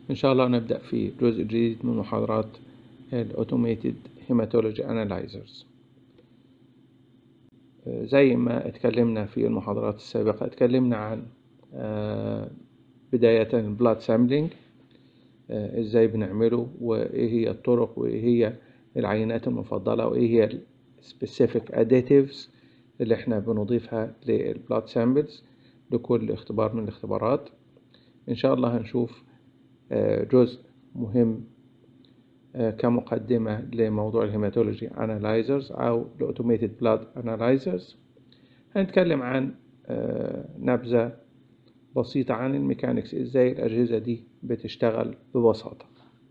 إن شاء الله نبدأ في جزء جديد من محاضرات ال Automated Hematology Analyzers زي ما اتكلمنا في المحاضرات السابقة اتكلمنا عن بداية البلاد سامبلينج ازاي بنعمله وايه هي الطرق وايه هي العينات المفضلة وايه هي specific additives اللي احنا بنضيفها للبلاد سامبلز لكل اختبار من الاختبارات ان شاء الله هنشوف جزء مهم كمقدمة لموضوع الهيماتولوجي انالايزرز او الاوتوميتد بلاد انالايزرز هنتكلم عن نبذة بسيطة عن الميكانيكس ازاي الاجهزة دي بتشتغل ببساطة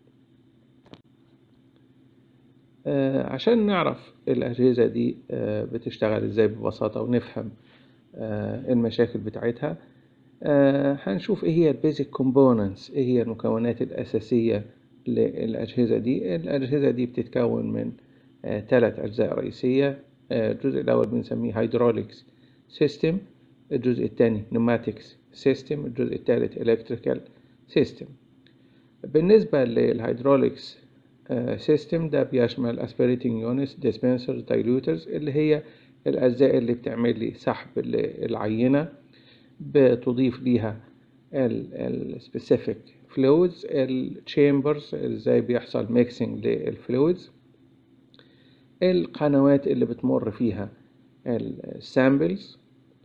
عشان نعرف الأجهزة دي بتشتغل ازاي ببساطة ونفهم المشاكل بتاعتها هنشوف ايه هي البيزك كومبوننتس ايه هي المكونات الأساسية للأجهزة دي الأجهزة دي بتتكون من ثلاث أجزاء رئيسية الجزء الأول بنسميه هيدروليكس سيستم الجزء الثاني نوماتكس سيستم الجزء الثالث إلكتريكال سيستم بالنسبة للهيدروليكس سيستم ده بيشمل اسبيريتنج يونتس ديسبنسرز دايلوترز اللي هي الأجزاء اللي بتعمل لي سحب العينة بتضيف ليها السبيسيفيك فلويدز التشامبرز ازاي بيحصل ميكسينج للفلويدز القنوات اللي بتمر فيها السامبلز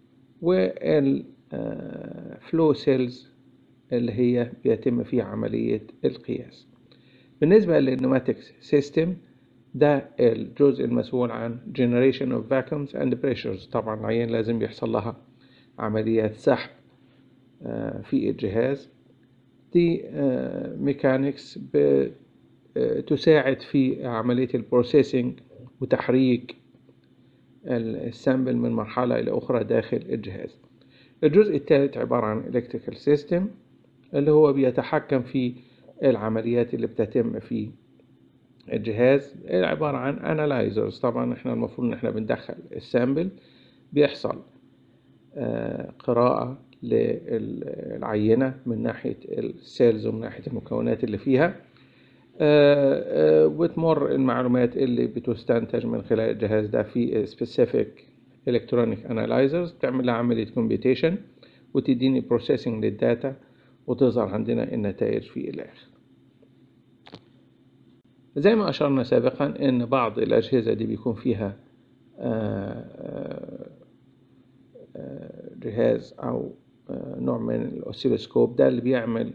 والفلو سيلز اللي هي بيتم فيها عملية القياس بالنسبة للنوماتكس سيستم ده الجزء المسؤول عن generation of vacuums and pressures طبعا العين لازم يحصل لها عمليات سحب في الجهاز دي ميكانيكس تساعد في عملية البروسيسنج وتحريك السامبل من مرحلة إلى أخرى داخل الجهاز الجزء الثالث عبارة عن electrical system اللي هو بيتحكم في العمليات اللي بتتم في الجهاز عبارة عن analyzers طبعا احنا المفروض ان احنا بندخل السامبل بيحصل قراءة للعينة من ناحية السيلز ومن ناحية المكونات اللي فيها وتمر المعلومات اللي بتستنتج من خلال الجهاز ده في specific electronic analyzers بتعمل لها عملية computation وتديني processing للداتا وتظهر عندنا النتائج في الآخر زي ما أشرنا سابقا إن بعض الأجهزة دي بيكون فيها جهاز أو نوع من الأوسيلوسكوب ده اللي بيعمل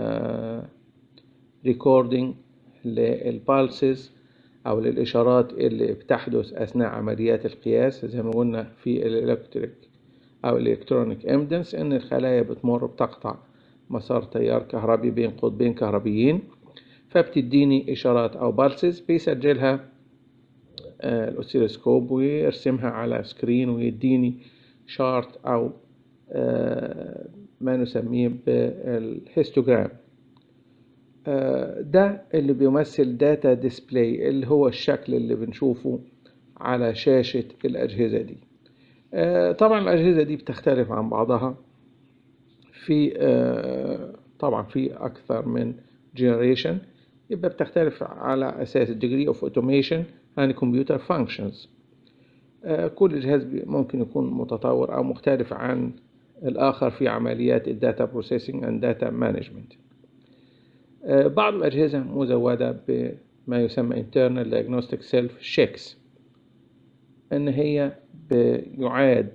ريكوردينج للبالسز أو للإشارات اللي بتحدث أثناء عمليات القياس زي ما قلنا في الإلكتريك أو الإلكترونيك إمدنس إن الخلايا بتمر بتقطع مسار تيار كهربي بين قطبين كهربيين فبتديني إشارات أو بالسز بيسجلها الأوسيلوسكوب ويرسمها على سكرين ويديني شارت أو ما نسميه بالهيستوجرام ده اللي بيمثل داتا ديسبلاي اللي هو الشكل اللي بنشوفه على شاشة الأجهزة دي طبعا الأجهزة دي بتختلف عن بعضها في طبعا في أكثر من generation يبقى بتختلف على أساس degree of automation and computer functions كل جهاز ممكن يكون متطور أو مختلف عن الآخر في عمليات الداتا بروسيسنج and data management بعض الأجهزة مزودة بما يسمى internal diagnostic self checks إن هي بيعاد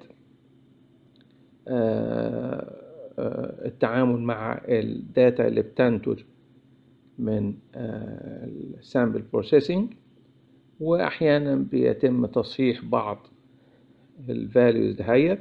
التعامل مع الداتا اللي بتنتج من السامبل بروسيسنج واحيانا بيتم تصحيح بعض الفاليوز دهيت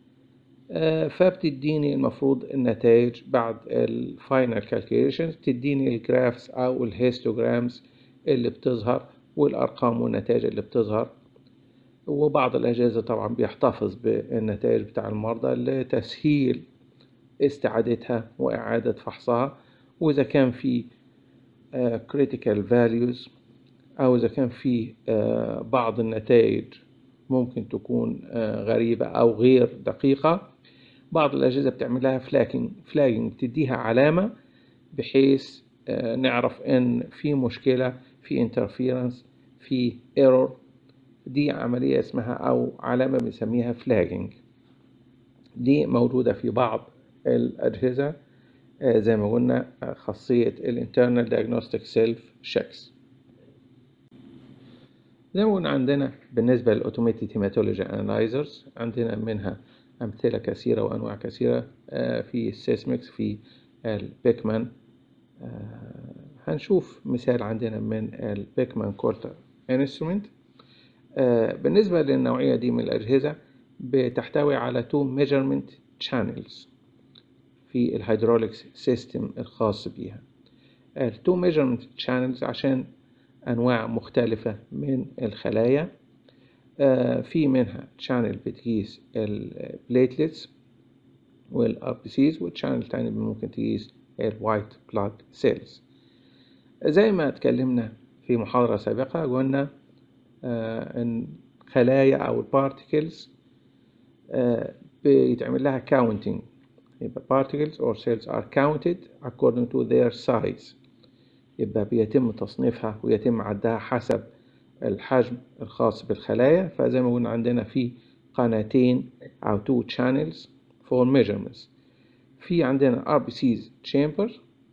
فبتديني المفروض النتائج بعد الفاينل كالكوليشنز بتديني الجرافس او الهيستوجرامز اللي بتظهر والارقام والنتائج اللي بتظهر وبعض الاجهزه طبعا بيحتفظ بالنتائج بتاع المرضى لتسهيل استعادتها واعاده فحصها واذا كان في critical values أو إذا كان في بعض النتائج ممكن تكون غريبة أو غير دقيقة بعض الأجهزة بتعمل لها فلاجنج فلاجنج تديها علامة بحيث آه، نعرف ان في مشكلة في interference في error دي عملية اسمها او علامة بنسميها flagging دي موجودة في بعض الأجهزة آه، زي ما قلنا آه، خاصية ال internal diagnostic self checks زي ما قلنا عندنا بالنسبة للأوتوميتد هيماتولوجي انالايزرز عندنا منها أمثلة كثيرة وأنواع كثيرة آه، في السيسمكس في البيكمان آه، هنشوف مثال عندنا من البيكمان كورتا انسترومنت بالنسبة للنوعية دي من الأجهزة بتحتوي على two measurement channels في الهيدروليكس سيستم الخاص بيها التو measurement channels عشان أنواع مختلفة من الخلايا آه، في منها channel بتقيس البليتلتس والار بي سيز والشانل التاني ممكن تقيس الوايت بلاد سيلز زي ما اتكلمنا في محاضرة سابقة قلنا آه، ان خلايا او البارتكلز بيتعمل لها counting يبقى particles or cells are counted according to their size يبقى بيتم تصنيفها ويتم عدها حسب الحجم الخاص بالخلايا فزي ما قلنا عندنا في قناتين أو two channels for measurements في عندنا RBCs chamber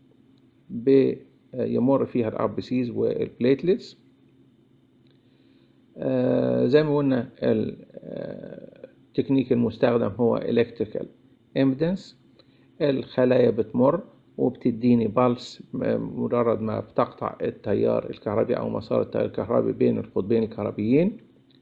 بيمر فيها ال RBCs والبليتلتس آه، زي ما قلنا التكنيك المستخدم هو electrical impedance الخلايا بتمر وبتديني بالس مجرد ما بتقطع التيار الكهربي أو مسار التيار الكهربي بين القطبين الكهربيين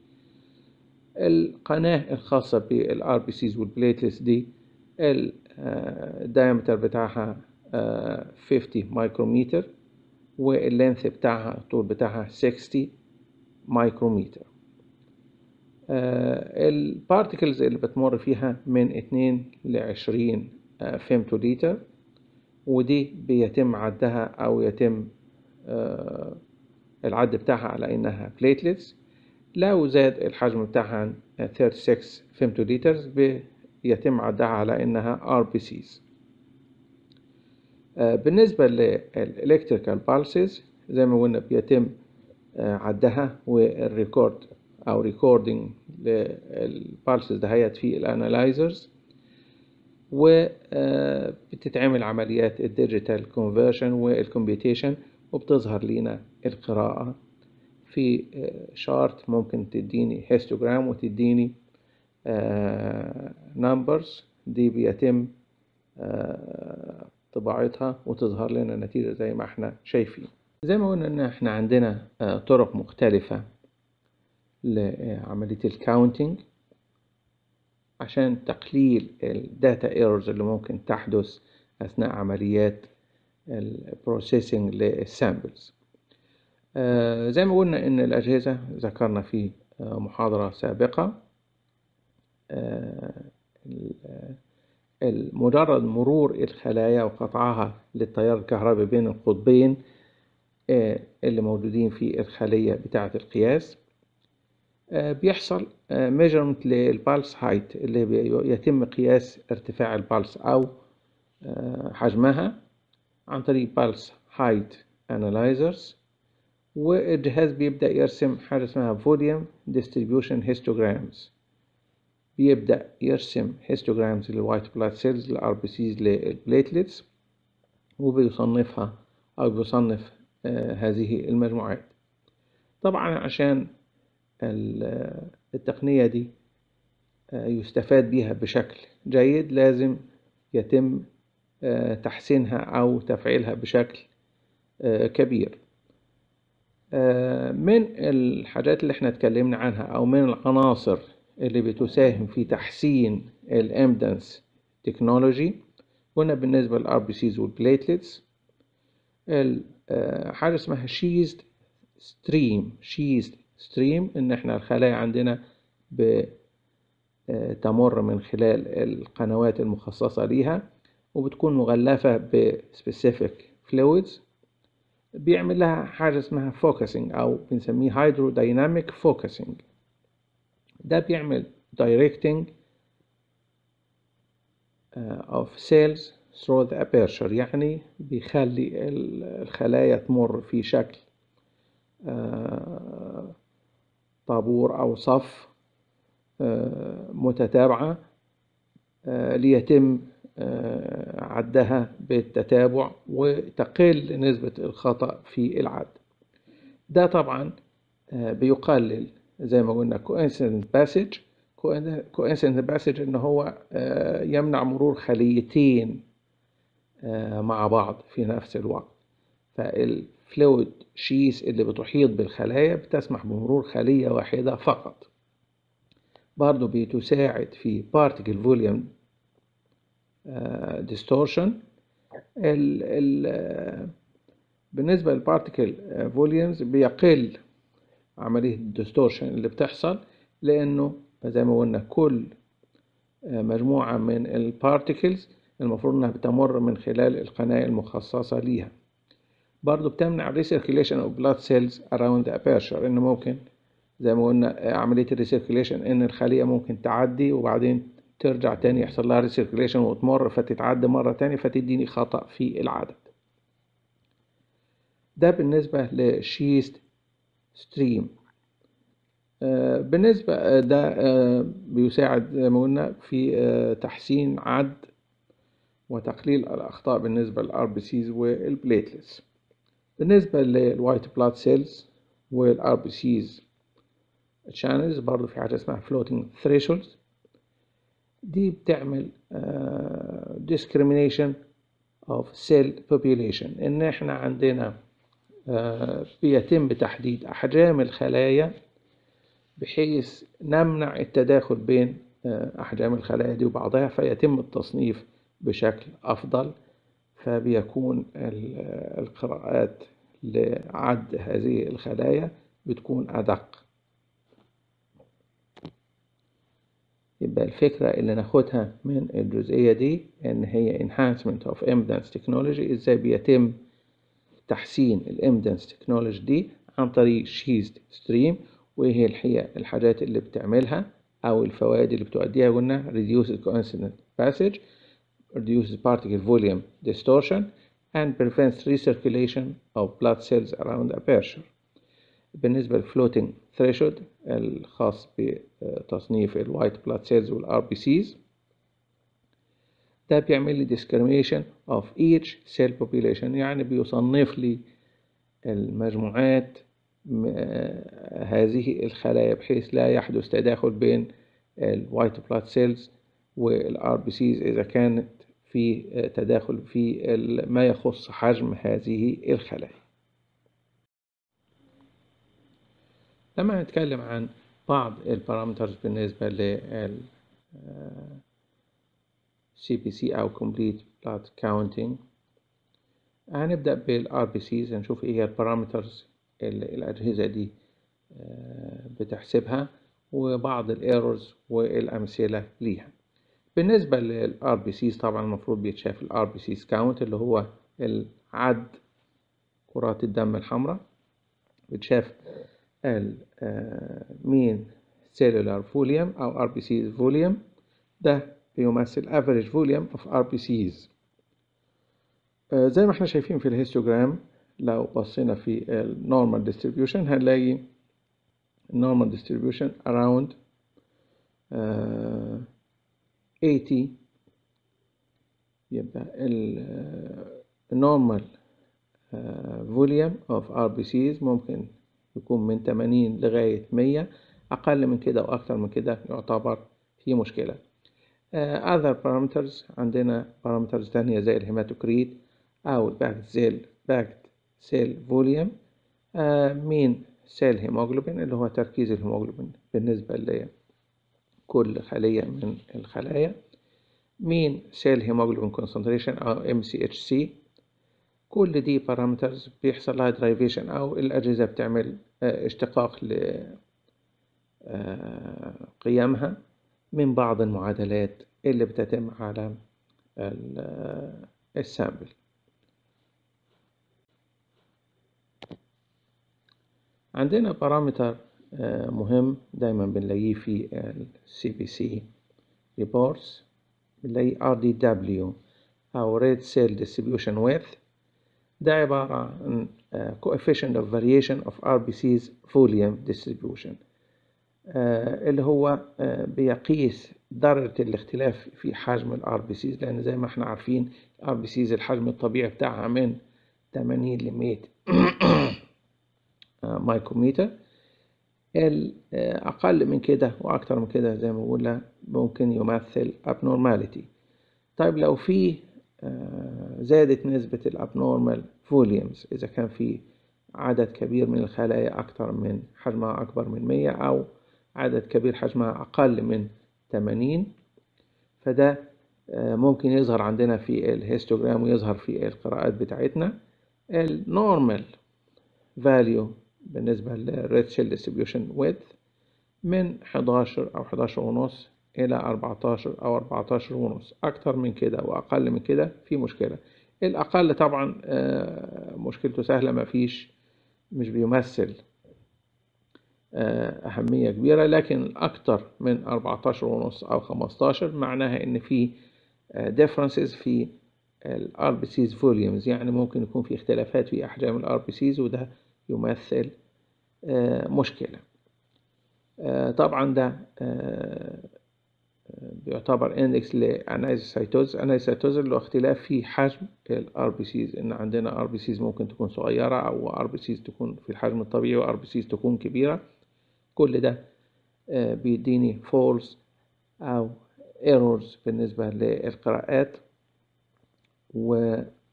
القناة الخاصة بالار بي سيز والبليتلس دي الدايمتر بتاعها 50 مايكرومتر واللينث بتاعها الطول بتاعها 60 مايكرومتر البارتكلز اللي بتمر فيها من 2 ل 20 فيمتوليتر ودي بيتم عدها أو يتم العد بتاعها على إنها بليتلتس لو زاد الحجم بتاعها عن 36 فيمتوليترز بيتم عدها على إنها RBCs بالنسبة للإلكتريكال بالسز زي ما قلنا بيتم عدها والريكورد أو ريكوردينج للبالسز دهيت في الانالايزرز وبتتعمل عمليات الديجيتال كونفرشن والكمبيوتيشن وبتظهر لنا القراءة في شارت ممكن تديني هيستوجرام وتديني نمبرز دي بيتم طباعتها وتظهر لنا نتيجة زي ما احنا شايفين زي ما قلنا ان احنا عندنا طرق مختلفة لعملية الكاونتينج عشان تقليل الداتا ايرورز اللي ممكن تحدث أثناء عمليات البروسيسنج للسامبلز آه زي ما قلنا إن الأجهزة ذكرنا في آه محاضرة سابقة آه مجرد مرور الخلايا وقطعها للتيار الكهربي بين القطبين اللي موجودين في الخلية بتاعة القياس بيحصل measurement للبالس هايت اللي يتم قياس ارتفاع البالس أو حجمها عن طريق بالس هايت انالايزرز والجهاز بيبدأ يرسم حاجة اسمها فوليوم distribution histograms بيبدأ يرسم histograms للوايت بلاد سيلز للار بي سيز للبليتلتس وبيصنفها أو بيصنف هذه المجموعات طبعا عشان التقنية دي يستفاد بها بشكل جيد لازم يتم تحسينها أو تفعيلها بشكل كبير من الحاجات اللي احنا اتكلمنا عنها أو من العناصر اللي بتساهم في تحسين الامدنس تكنولوجي قلنا بالنسبة للار بي سيز والبليتلتس حاجة اسمها شيزد ستريم شيزد ستريم ان احنا الخلايا عندنا بتمر من خلال القنوات المخصصة ليها وبتكون مغلفة بسبيسيفيك فلويدز بيعمل لها حاجة اسمها فوكسنج أو بنسميه هيدرودايناميك فوكسنج ده بيعمل directing of cells through the aperture يعني بيخلي الخلايا تمر في شكل طابور أو صف متتابعة ليتم عدها بالتتابع وتقل نسبة الخطأ في العد ده طبعا بيقلل زي ما قلنا coincident passage coincident passage ان هو يمنع مرور خليتين مع بعض في نفس الوقت فالفلويد شيس اللي بتحيط بالخلايا بتسمح بمرور خلية واحدة فقط برضو بتساعد في particle volume distortion ال ال بالنسبة للبارتيكل فوليومز بيقل عملية الديستورشن اللي بتحصل لأنه زي ما قلنا كل مجموعة من البارتيكلز المفروض انها بتمر من خلال القناة المخصصة ليها برضو بتمنع الريسيركيليشن اوف بلاد سيلز اراوند ابيرشر انه ممكن زي ما قلنا عملية الريسيركيليشن ان الخلية ممكن تعدي وبعدين ترجع تاني يحصل لها ريسيركيليشن وتمر فتتعدى مرة تاني فتديني خطأ في العدد ده بالنسبة للشيست ستريم بالنسبة ده بيساعد زي ما قلنا في تحسين عد وتقليل الأخطاء بالنسبة للار بي سيز والبليتلتس بالنسبة للوايت بلاد سيلز والار بي سيز channels برضه في حاجة اسمها floating thresholds دي بتعمل uh, discrimination of cell population ان احنا عندنا uh, بيتم تحديد احجام الخلايا بحيث نمنع التداخل بين uh, احجام الخلايا دي وبعضها فيتم التصنيف بشكل افضل فبيكون القراءات لعد هذه الخلايا بتكون ادق يبقى الفكرة اللي ناخدها من الجزئية دي إن هي enhancement of impedance technology إزاي بيتم تحسين الامدنس تكنولوجي دي عن طريق شيزد ستريم وإيه هي الحقيقة الحاجات اللي بتعملها أو الفوائد اللي بتؤديها قلنا reduces coincident passage reduces particle volume distortion and prevents recirculation of blood cells around aperture بالنسبة للفلوتنج threshold الخاص بتصنيف الوايت بلاد سيلز والار بي سيز ده بيعمل لي discrimination of each cell population يعني بيصنف لي المجموعات هذه الخلايا بحيث لا يحدث تداخل بين الوايت بلاد سيلز والار بي سيز إذا كانت في تداخل في ما يخص حجم هذه الخلايا لما نتكلم عن بعض البارامترز بالنسبة لل CPC أو Complete Blood Counting هنبدأ بالار بي سيز هنشوف ايه هي البارامترز اللي الأجهزة دي بتحسبها وبعض الايرورز والأمثلة ليها بالنسبة للار بي سيز طبعا المفروض بيتشاف الار بي سيز كاونت اللي هو العد كرات الدم الحمراء بتشاف المين سيلولار فوليوم أو ار بي سيز فوليوم ده بيمثل average volume of RBCs زي ما احنا شايفين في الهيستوجرام لو بصينا في النورمال distribution هنلاقي النورمال distribution around uh, 80 يبقى النورمال فوليوم اوف ار بي سيز ممكن يكون من 80 لغاية 100 أقل من كده وأكتر من كده يعتبر في مشكلة uh, other parameters عندنا parameters تانية زي الهيماتوكريت أو الباكت سيل باكت سيل فوليوم مين سيل هيموجلوبين اللي هو تركيز الهيموجلوبين بالنسبة لكل خلية من الخلايا مين سيل هيموجلوبين كونسنتريشن أو ام سي اتش سي كل دي بارامترز بيحصل لها درايفيشن أو الأجهزة بتعمل اشتقاق لقيمها من بعض المعادلات اللي بتتم على السامبل عندنا بارامتر مهم دايما بنلاقيه في السي بي سي ريبورتس بنلاقي ار دي دبليو أو red cell distribution width ده عبارة عن coefficient of variation of RBC's volume distribution اللي هو بيقيس درجة الاختلاف في حجم ال RBCs لأن زي ما احنا عارفين ال RBCs الحجم الطبيعي بتاعها من 80 ل 100 مايكرومتر الأقل من كده وأكتر من كده زي ما بقول ممكن يمثل abnormality طيب لو في زادت نسبة الابنورمال فوليومز إذا كان في عدد كبير من الخلايا أكثر من حجمها أكبر من 100 أو عدد كبير حجمها أقل من 80 فده ممكن يظهر عندنا في الهيستوجرام ويظهر في القراءات بتاعتنا النورمال فاليو بالنسبة للريد سيل ديستريبيوشن ويدث من 11 أو 11 ونص إلى 14 أو 14 ونص أكتر من كده وأقل من كده في مشكلة الأقل طبعا مشكلته سهلة مفيش مش بيمثل أهمية كبيرة لكن الأكتر من 14 ونص أو 15 معناها إن في differences في ال RBC's volumes يعني ممكن يكون في اختلافات في أحجام ال RBC's وده يمثل مشكلة طبعا ده بيعتبر اندكس لانايزوسايتوز انايزوسايتوز اللي هو اختلاف في حجم الار بي سيز ان عندنا ار بي سيز ممكن تكون صغيره او ار بي سيز تكون في الحجم الطبيعي وار بي سيز تكون كبيره كل ده بيديني فولس او ايرورز بالنسبه للقراءات و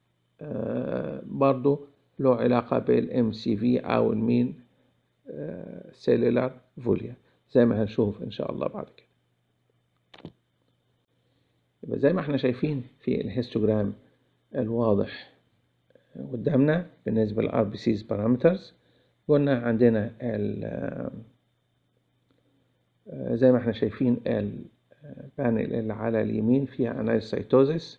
برضه له علاقة بالام سي في او المين سيلولار فوليا زي ما هنشوف ان شاء الله بعد كده يبقى زي ما احنا شايفين في الهيستوجرام الواضح قدامنا بالنسبة للار بي سيز بارامترز قلنا عندنا ال زي ما احنا شايفين البانل اللي على اليمين فيها انايسايتوزيس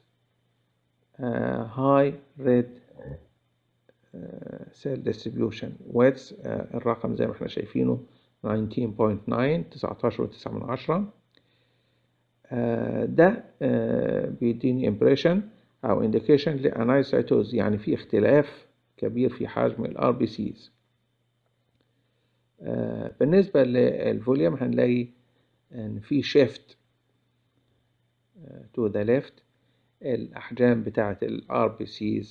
هاي ريد سيل ديستريبيوشن ويدز الرقم زي ما احنا شايفينه 19.9 19 وتسعة من عشرة ده بيديني impression أو indication لأنايسايتوز يعني في اختلاف كبير في حجم ال RBCs بالنسبة للفوليوم هنلاقي إن في shift to the left الأحجام بتاعة ال RBCs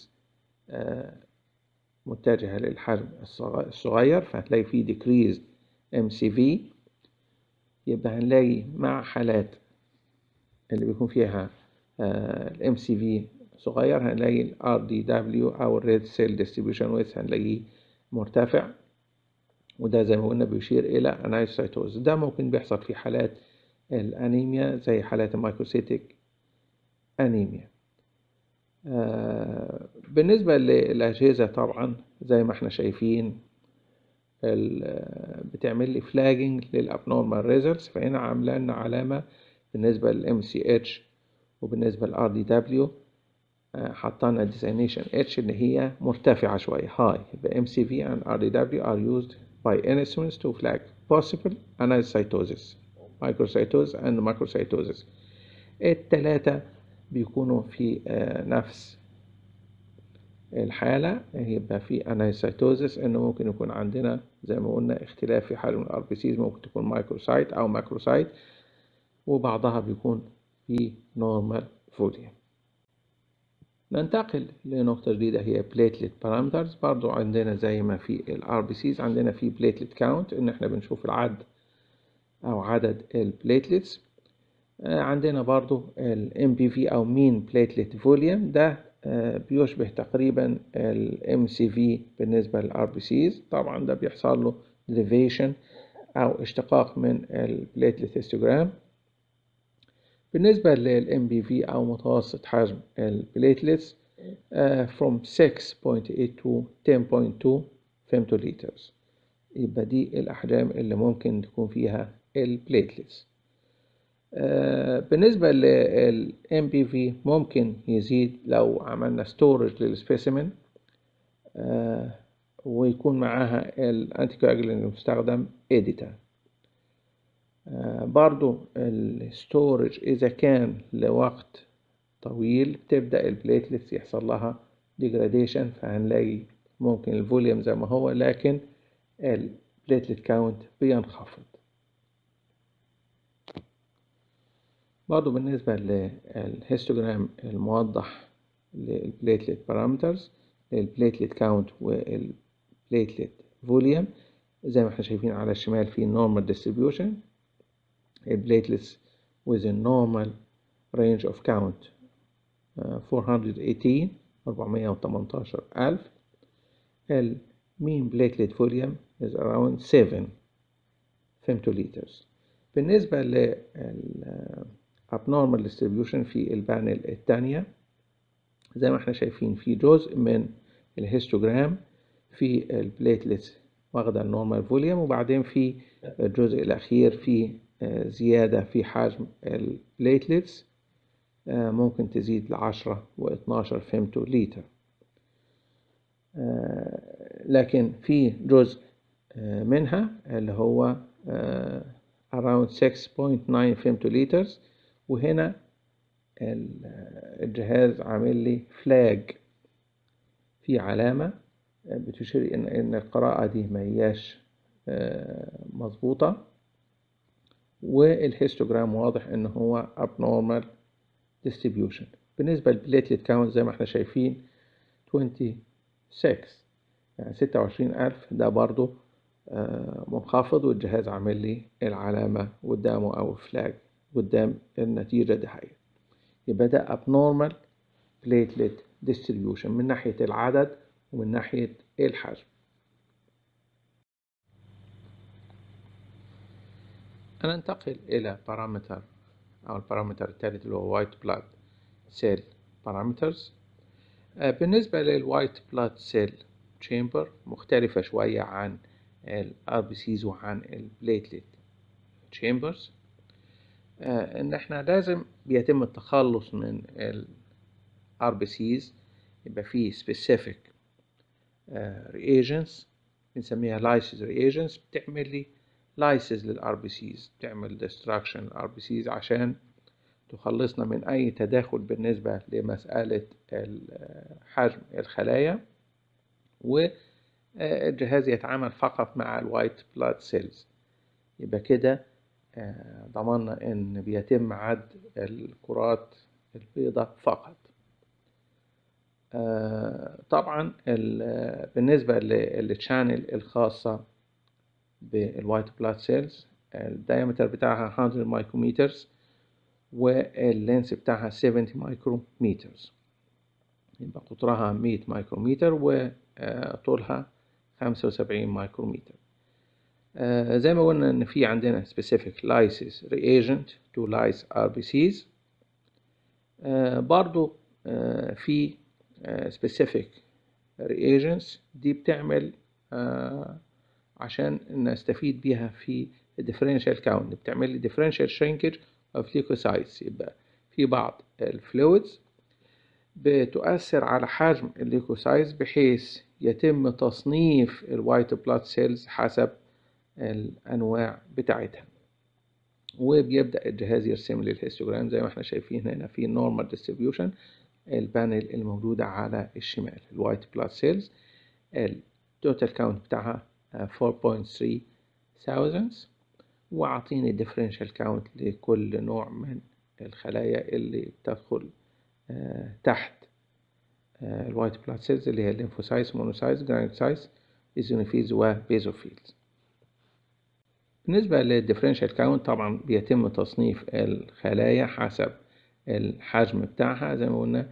متجهة للحجم الصغير فهتلاقي فيه decreased MCV يبقى هنلاقي مع حالات اللي بيكون فيها ال MCV صغير هنلاقي ال RDW أو ال Red Cell Distribution Width هنلاقيه مرتفع وده زي ما قلنا بيشير إلى أنايسايتوز ده ممكن بيحصل في حالات الأنيميا زي حالات المايكروسيتيك أنيميا آه بالنسبة للأجهزة طبعا زي ما احنا شايفين بتعمل لي فلاجنج للابنورمال ريزلتس فهنا عامله لنا علامة بالنسبة للام سي اتش وبالنسبة للار دي دبليو حطينا ديزاينيشن اتش اللي هي مرتفعة شوية هاي يبقى ام سي في and ار دي دبليو are used by instruments to flag possible anisocytosis microcytosis and macrocytosis التلاتة بيكونوا في نفس الحالة يبقى في انايسايتوزس انه ممكن يكون عندنا زي ما قلنا اختلاف في حجم الار بي سيز ممكن تكون مايكروسايت او ماكروسايت وبعضها بيكون في نورمال فوليوم ننتقل لنقطة جديدة هي بليتلت بارامترز برضو عندنا زي ما في الار بي سيز عندنا في بليتلت كاونت ان احنا بنشوف العد او عدد البليتلتس عندنا برضو ال MPV أو Mean Platelet Volume ده بيشبه تقريبا ال MCV بالنسبة لل RBCs طبعا ده بيحصل له derivation أو اشتقاق من ال Platelet Histogram بالنسبة لل MPV أو متوسط حجم ال Platelets from 6.8 to 10.2 femtoliters يبقى دي الأحجام اللي ممكن تكون فيها ال Platelets بالنسبة لل MPV ممكن يزيد لو عملنا storage للسبيسيمن ويكون معاها الانتي كواجولانت المستخدم اديتا برضو الستورج اذا كان لوقت طويل تبدأ البليتلتس يحصل لها degradation فهنلاقي ممكن الفوليوم زي ما هو لكن البليتلت كاونت بينخفض برضو بالنسبة للهيستوجرام الموضح للبليتلت بارامترز البليتلت كاونت والبليتلت فوليوم زي ما احنا شايفين على الشمال في normal distribution البليتلتس with a normal range of count uh, 418 418 ألف ال mean platelet volume is around 7 femtoliters بالنسبة لل abnormal distribution في البانل الثانية زي ما احنا شايفين في جزء من الهيستوجرام في البليتلتس واخدة النورمال فوليوم وبعدين في الجزء الأخير في زيادة في حجم البليتلتس ممكن تزيد لعشرة واتناشر فيمتو لتر لكن في جزء منها اللي هو around 6.9 فيمتو لترز وهنا الجهاز عامل لي فلاج في علامة بتشير إن إن القراءة دي ما هياش مظبوطة والهيستوجرام واضح إن هو abnormal distribution بالنسبة للبليتلت كاونت زي ما احنا شايفين 26 يعني 26 ألف ده برضو منخفض والجهاز عامل لي العلامة قدامه أو فلاج قدام النتيجة دي حقيقة يبقى ده abnormal platelet distribution من ناحية العدد ومن ناحية الحجم ننتقل إلى بارامتر أو البارامتر الثالث اللي هو white blood cell parameters بالنسبة للوايت blood cell chamber مختلفة شوية عن ال RBCs وعن البليتلت chambers إن إحنا لازم بيتم التخلص من ال RBCs يبقى فيه specific reagents بنسميها lysis reagents بتعمل لي lysis لل RBCs بتعمل destruction لل RBCs عشان تخلصنا من أي تداخل بالنسبة لمسألة حجم الخلايا والجهاز يتعامل فقط مع الوايت بلاد سيلز يبقى كده ضمننا إن بيتم عد الكرات البيضاء فقط طبعا بالنسبة للشانل الخاصة بالوايت بلاد سيلز الدايمتر بتاعها 100 مايكرومترز واللينس بتاعها 70 مايكرومترز يبقى قطرها 100 مايكرومتر وطولها 75 مايكرومتر زي ما قلنا ان في عندنا specific lysis reagent to lyse RBCs برضو في specific reagents دي بتعمل عشان نستفيد بيها في differential count بتعمل لي differential shrinkage of leukocytes يبقى في بعض الفلويدز بتؤثر على حجم الليكوسايتس بحيث يتم تصنيف الوايت بلاد سيلز حسب الأنواع بتاعتها وبيبدأ الجهاز يرسم لي الهيستوجرام زي ما احنا شايفين هنا في نورمال ديستريبيوشن البانل الموجودة على الشمال الوايت بلاد سيلز التوتال كاونت بتاعها 4.3 thousands وعطيني differential count لكل نوع من الخلايا اللي بتدخل تحت الوايت بلاد سيلز اللي هي الليمفوسايتس مونوسايتس جرانيوسايتس ايزونوفيلز وبيزوفيلز بالنسبة للديفرنشال كاونت طبعا بيتم تصنيف الخلايا حسب الحجم بتاعها زي ما قلنا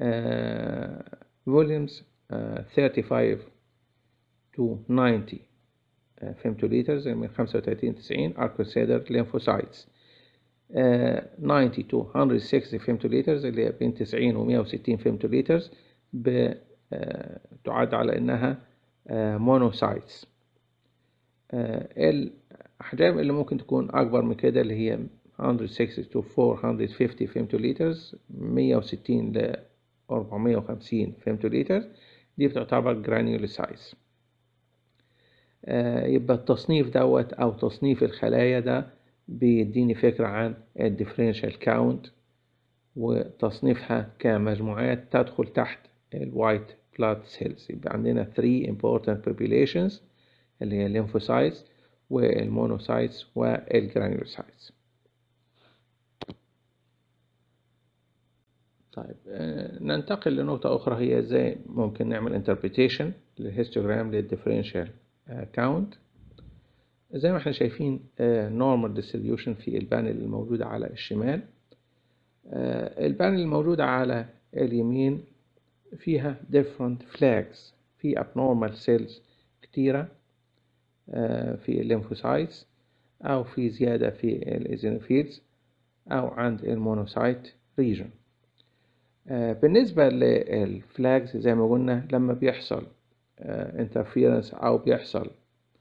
فوليومز 35 to 90 femtoliters من 35 90 arcocellular lymphocytes 90 to 160 femtoliters اللي هي بين 90 و 160 femtoliters تعد على انها monocytes الأحجام اللي ممكن تكون أكبر من كده اللي هي 160 to 450 femtoliters 160 ل 450 femtoliters دي بتعتبر granular size يبقى التصنيف دوت أو تصنيف الخلايا ده بيديني فكرة عن الديفرنشال كاونت وتصنيفها كمجموعات تدخل تحت الوايت blood cells يبقى عندنا 3 important populations اللي هي الليمفوسايتس والمونوسايتس والجرانيولوسايتس طيب ننتقل لنقطة أخرى هي إزاي ممكن نعمل interpretation للهيستوجرام للديفرنشال كاونت زي ما احنا شايفين normal distribution في البانل الموجودة على الشمال البانل الموجودة على اليمين فيها different flags في abnormal cells كتيرة في الليمفوسايتس أو في زيادة في الإزينوفيلز أو عند المونوسايت ريجن بالنسبة للفلاجز زي ما قلنا لما بيحصل انترفيرنس أو بيحصل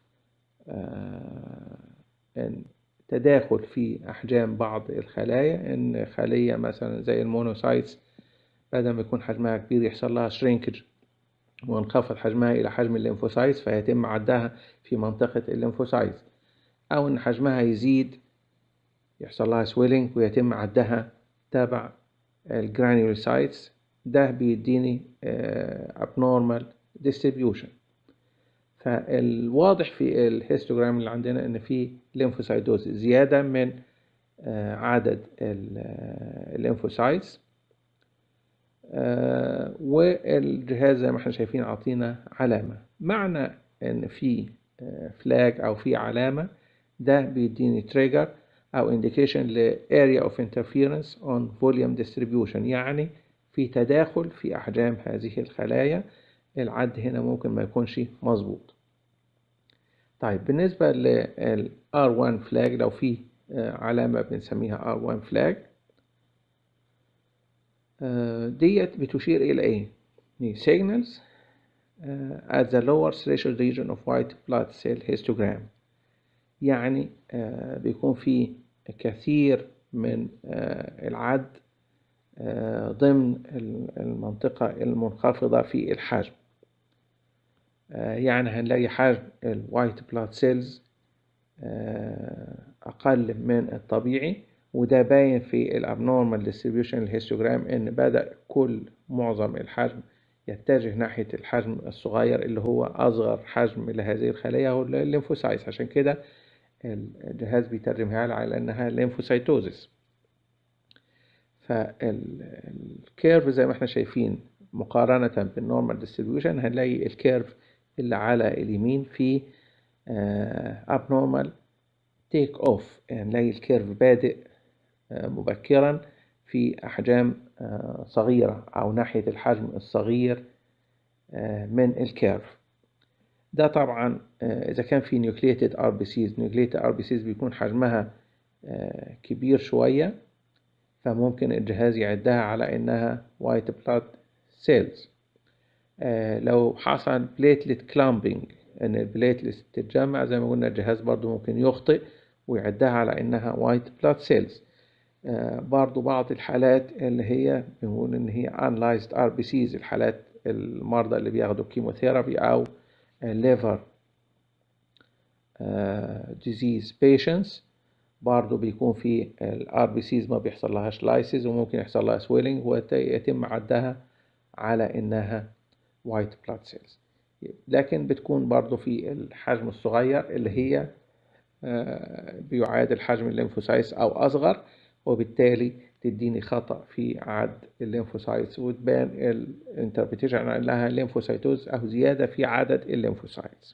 تداخل في أحجام بعض الخلايا إن خلية مثلا زي المونوسايتس بدل ما يكون حجمها كبير يحصل لها شرينكج وانخفض حجمها إلى حجم الليمفوسايتس فيتم عدها في منطقة الليمفوسايتس أو إن حجمها يزيد يحصل لها سويلنج ويتم عدها تبع الجرانيولوسايتس ده بيديني abnormal distribution فالواضح في الهيستوجرام اللي عندنا ان في ليمفوسايتوز زيادة من عدد الليمفوسايتس والجهاز زي ما احنا شايفين عطينا علامة معنى ان في فلاج او في علامة ده بيديني تريجر أو indication ل area of interference on volume distribution يعني في تداخل في أحجام هذه الخلايا العد هنا ممكن ما يكونش مظبوط طيب بالنسبة لل R1 flag لو في علامة بنسميها R1 flag ديت بتشير إلى إيه؟ signals at the lower threshold region of white blood cell histogram يعني بيكون في كثير من العد ضمن المنطقة المنخفضة في الحجم يعني هنلاقي حجم الوايت بلاد سيلز أقل من الطبيعي وده باين في الابنورمال ديستريبيوشن الهيستوجرام ان بدأ كل معظم الحجم يتجه ناحية الحجم الصغير اللي هو أصغر حجم لهذه الخلية هو الليمفوسايتس عشان كده الجهاز بيترجمها على انها ليمفوسايتوزيس فالكيرف زي ما احنا شايفين مقارنة بالنورمال ديستريبيوشن هنلاقي الكيرف اللي على اليمين فيه abnormal تيك اوف يعني نلاقي الكيرف بادئ مبكرا في أحجام صغيرة أو ناحية الحجم الصغير من الكيرف ده طبعا إذا كان في نيوكليتد ار بي سيز نيوكليتد ار بي سيز بيكون حجمها كبير شوية فممكن الجهاز يعدها على إنها وايت بلاد سيلز لو حصل بليتلت كلامبينج إن البليتلت تتجمع زي ما قلنا الجهاز برضو ممكن يخطئ ويعدها على إنها وايت بلاد سيلز برضو بعض الحالات اللي هي بنقول إن هي analyzed RBCs الحالات المرضى اللي بياخدوا كيموثيرابي أو liver disease patients برضو بيكون في ال RBCs ما بيحصل لهاش لايسيز وممكن يحصل لها swelling ويتم عدها على إنها white blood cells لكن بتكون برضو في الحجم الصغير اللي هي بيعادل حجم الليمفوسايتس أو أصغر وبالتالي تديني خطأ في عد الليمفوسايتس وتبان الانتربريتيشن انها ليمفوسايتوز او زيادة في عدد الليمفوسايتس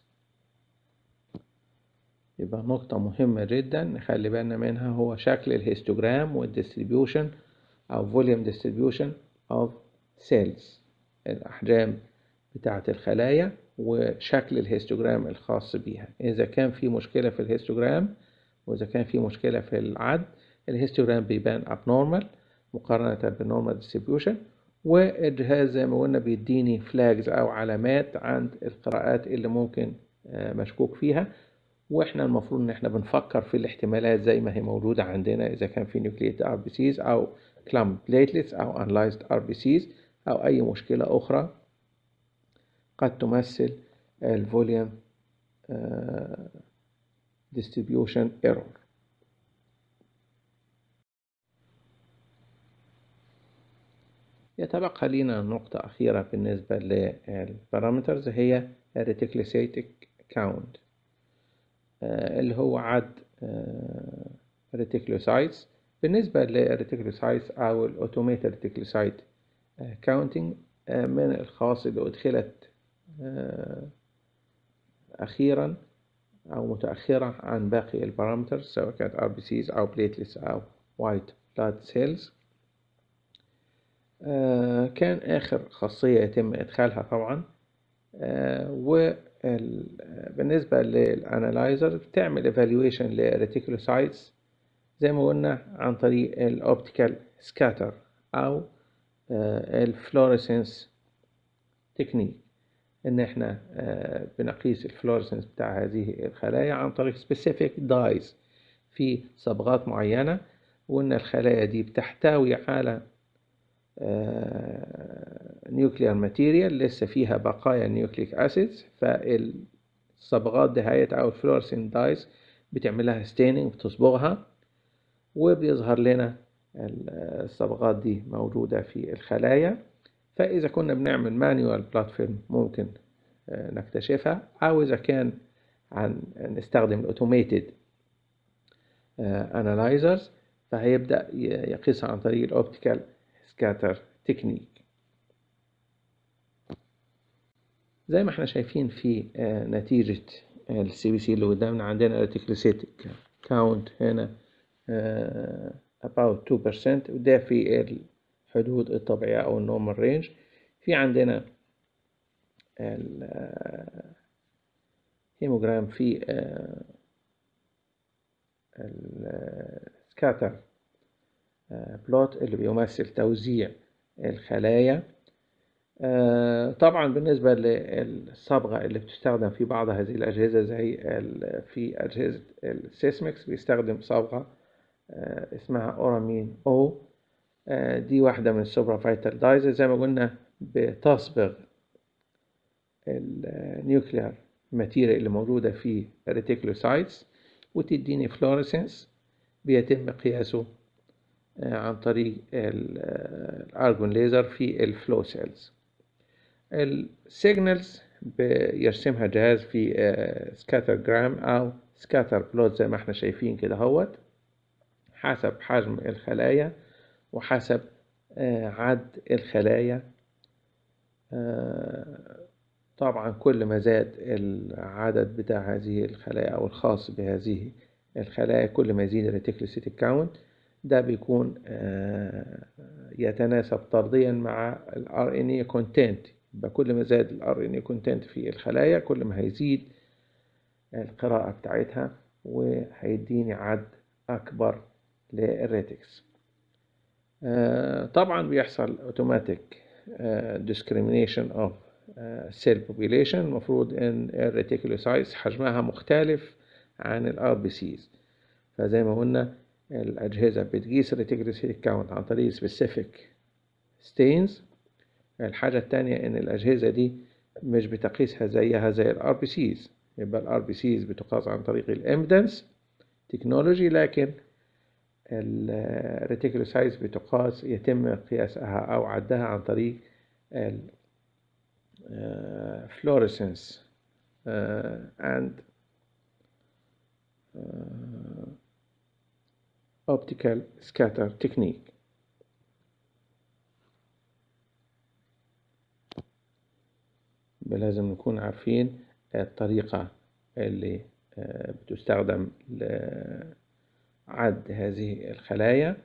يبقى نقطة مهمة جدا نخلي بالنا منها هو شكل الهيستوجرام والديستريبيوشن او فوليوم ديستريبيوشن اوف سيلز الاحجام بتاعة الخلايا وشكل الهيستوجرام الخاص بيها إذا كان في مشكلة في الهيستوجرام وإذا كان في مشكلة في العد الهيستوجرام بيبان abnormal مقارنة بالنورمال ديستريبيوشن والجهاز زي ما قلنا بيديني فلاجز أو علامات عند القراءات اللي ممكن مشكوك فيها واحنا المفروض ان احنا بنفكر في الاحتمالات زي ما هي موجودة عندنا اذا كان في نيوكليت ار بي سيز او كلام بليتلتس او انلايزد ار بي سيز او اي مشكلة اخرى قد تمثل الفوليوم distribution error يتبقى لنا نقطة أخيرة بالنسبة للبارامترز هي reticulocytic count اللي هو عد reticulocytes بالنسبة للريتيكولوسايتس أو الأوتوميتد ريتيكولوسايت كاونتينج من الخواص اللي أدخلت أخيرا أو متأخرة عن باقي البارامترز سواء كانت RBCs أو platelets أو white blood cells كان آخر خاصية يتم إدخالها طبعا وبالنسبة للأنالايزر بتعمل evaluation للريتيكولوسايتس زي ما قلنا عن طريق الأوبتيكال سكاتر أو الفلوريسنس تكنيك إن إحنا بنقيس الفلوريسنس بتاع هذه الخلايا عن طريق specific dyes في صبغات معينة وإن الخلايا دي بتحتوي على نيوكليار ماتيريال لسه فيها بقايا نيوكليك أسيدز فالصبغات دهيت أو الفلوريسنت دايز بتعملها ستيننج بتصبغها وبيظهر لنا الصبغات دي موجودة في الخلايا فإذا كنا بنعمل مانيوال بلاتفورم ممكن نكتشفها أو إذا كان عن نستخدم الأوتوميتد انالايزرز فهيبدأ يقيسها عن طريق الأوبتيكال سكاتر تكنيك زي ما احنا شايفين في نتيجة السي بي سي اللي قدامنا عندنا ريتيكلوسيتك كاونت هنا about 2% وده في الحدود الطبيعية أو النورمال رينج في عندنا الهيموجرام في السكاتر بلوت اللي بيمثل توزيع الخلايا طبعا بالنسبة للصبغة اللي بتستخدم في بعض هذه الأجهزة زي في أجهزة السيسمكس بيستخدم صبغة اسمها أورامين أو دي واحدة من السوبرا فايتال دايز زي ما قلنا بتصبغ النيوكليار ماتيريال اللي موجودة في الريتيكولوسايتس وتديني فلوريسنس بيتم قياسه عن طريق الارجون ليزر في الفلو سيلز السيجنالز بيرسمها جهاز في سكاتر جرام او سكاتر بلوت زي ما احنا شايفين كده هوت حسب حجم الخلايا وحسب عد الخلايا طبعا كل ما زاد العدد بتاع هذه الخلايا او الخاص بهذه الخلايا كل ما يزيد الريتيكولوسيتيك كاونت ده بيكون يتناسب طرديا مع ال RNA content يبقى كل ما زاد ال RNA content في الخلايا كل ما هيزيد القراءة بتاعتها وهيديني عد أكبر للريتكس طبعا بيحصل automatic discrimination of cell population المفروض ان الريتيكولوسايتس حجمها مختلف عن الار بي سيز فزي ما قلنا الأجهزة بتقيس الريتيكولوسيتيك كاونت عن طريق specific stains الحاجة التانية إن الأجهزة دي مش بتقيسها زيها زي الار بي سيز يبقى الار بي سيز بتقاس عن طريق الامبدنس تكنولوجي لكن الريتيكولوسايتس بتقاس يتم قياسها أو عدها عن طريق الفلوريسنس and optical scatter technique لازم نكون عارفين الطريقة اللي بتستخدم لعد هذه الخلايا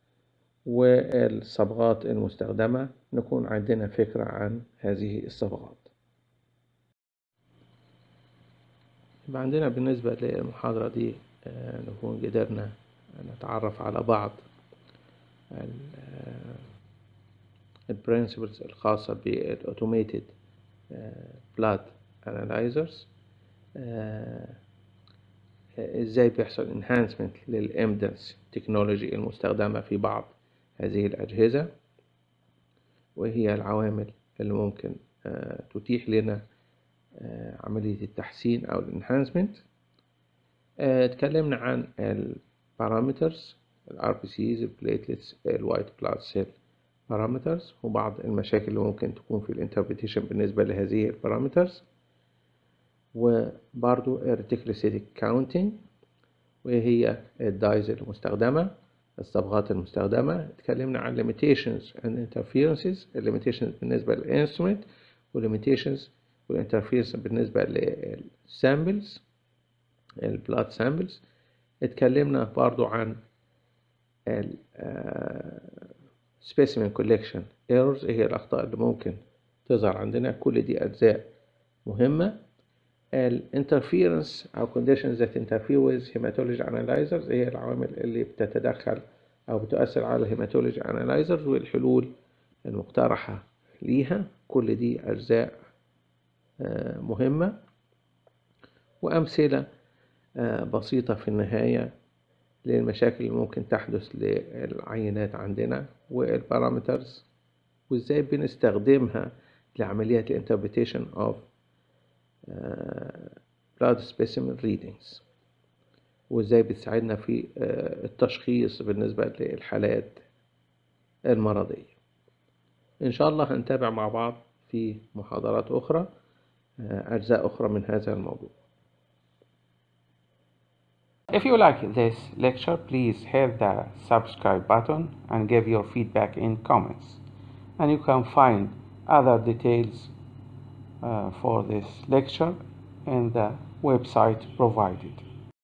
والصبغات المستخدمة نكون عندنا فكرة عن هذه الصبغات يبقى عندنا بالنسبة للمحاضرة دي نكون قدرنا نتعرف على بعض البرنسبلز الخاصة بالأوتوميتد بلاد انالايزرز ازاي بيحصل enhancement للامدنس تكنولوجي المستخدمة في بعض هذه الأجهزة وهي العوامل اللي ممكن تتيح لنا عملية التحسين أو الانهانسمنت اتكلمنا عن البارامترز الار بي سيز البليتلتس الوايت بلاد سيل parameters وبعض المشاكل اللي ممكن تكون في الانتربريتيشن بالنسبة لهذه البارامترز وبرضو reticulocytic counting وهي الدايز المستخدمة الصبغات المستخدمة اتكلمنا عن limitations and interferences limitations بالنسبة للinstrument limitations والinterference بالنسبة للسامبلز البلاد سامبلز اتكلمنا برضو عن ال specimen collection errors ايه هي الأخطاء اللي ممكن تظهر عندنا كل دي أجزاء مهمة ال interference أو conditions that interfere with hematology analyzers هي العوامل اللي بتتدخل أو بتؤثر على الهيماتولوجي analyzers والحلول المقترحة ليها كل دي أجزاء مهمة وأمثلة بسيطة في النهاية للمشاكل اللي ممكن تحدث للعينات عندنا والبارامترز وازاي بنستخدمها لعملية الانتربريتيشن of blood specimen readings وازاي بتساعدنا في التشخيص بالنسبة للحالات المرضية إن شاء الله هنتابع مع بعض في محاضرات أخرى أجزاء أخرى من هذا الموضوع If you like this lecture, please hit the subscribe button and give your feedback in comments. And you can find other details uh, for this lecture in the website provided.